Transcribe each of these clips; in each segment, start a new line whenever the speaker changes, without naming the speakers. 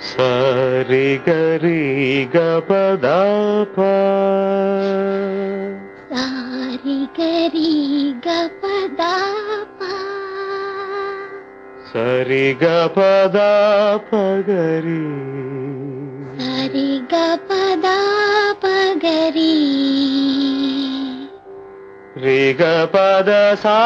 సరి గరి గపదాప
సారి గరి గపదాప
సరి గపదాప గరి
సరి గపదాప గరి
రి గపద సా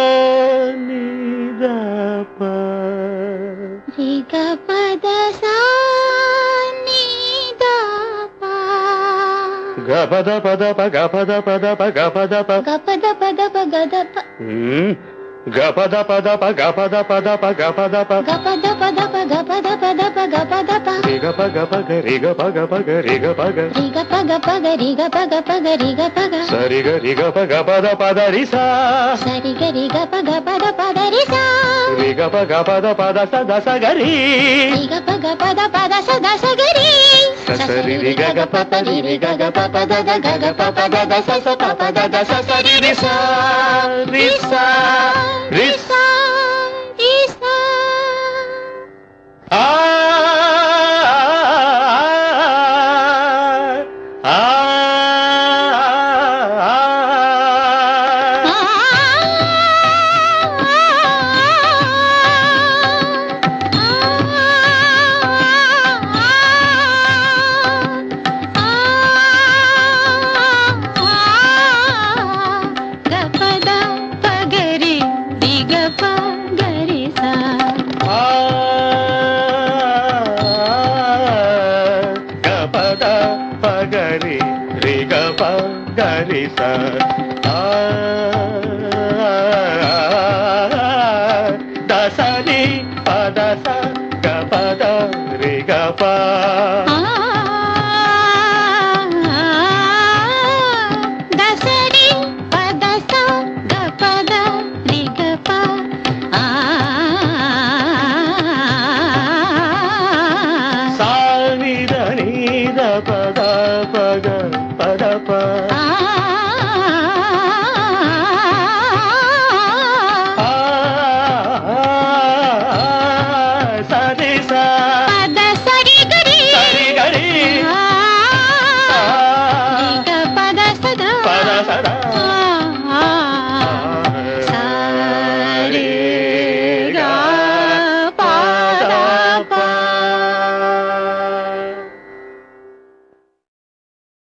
నిదప
రి గపద సా ని దప
గపద పద ప గపద పద ప గపద ప
గపద పద ప గదప
ఉమ్. గపద పద ప గపద పద ప గపద ప
గపద పద ప గపద పద ప గపద ప
రి గప గప గరి గప గప గరి గప గ
రి గప గప గరి గప గప గరి గప గ
సరి గరి గప గపద పద రి సా
సరి గరి గప గపద పద రి సా
రి గప గపద పద స దస గరి
రి గప గపద పద స దస గరి
సరి రి గ గ ప ప రి రి గ గ ప ప ద ద గ గ ప ప ద ద స స ప ప ద ద స స రి రి సా రి సా రి సా
రి సా
ఆ ఆ
గపద పగరి దిగప గరి సా
గపద పగరి రి గప గరి స దసరి పద స గపద రి గప
దసరి పదస గపద రిగప
సానిద నీద పద పగ పద ప సరి స
పద సరి గరి
సరి గరి
రిగ పద సద
పద సద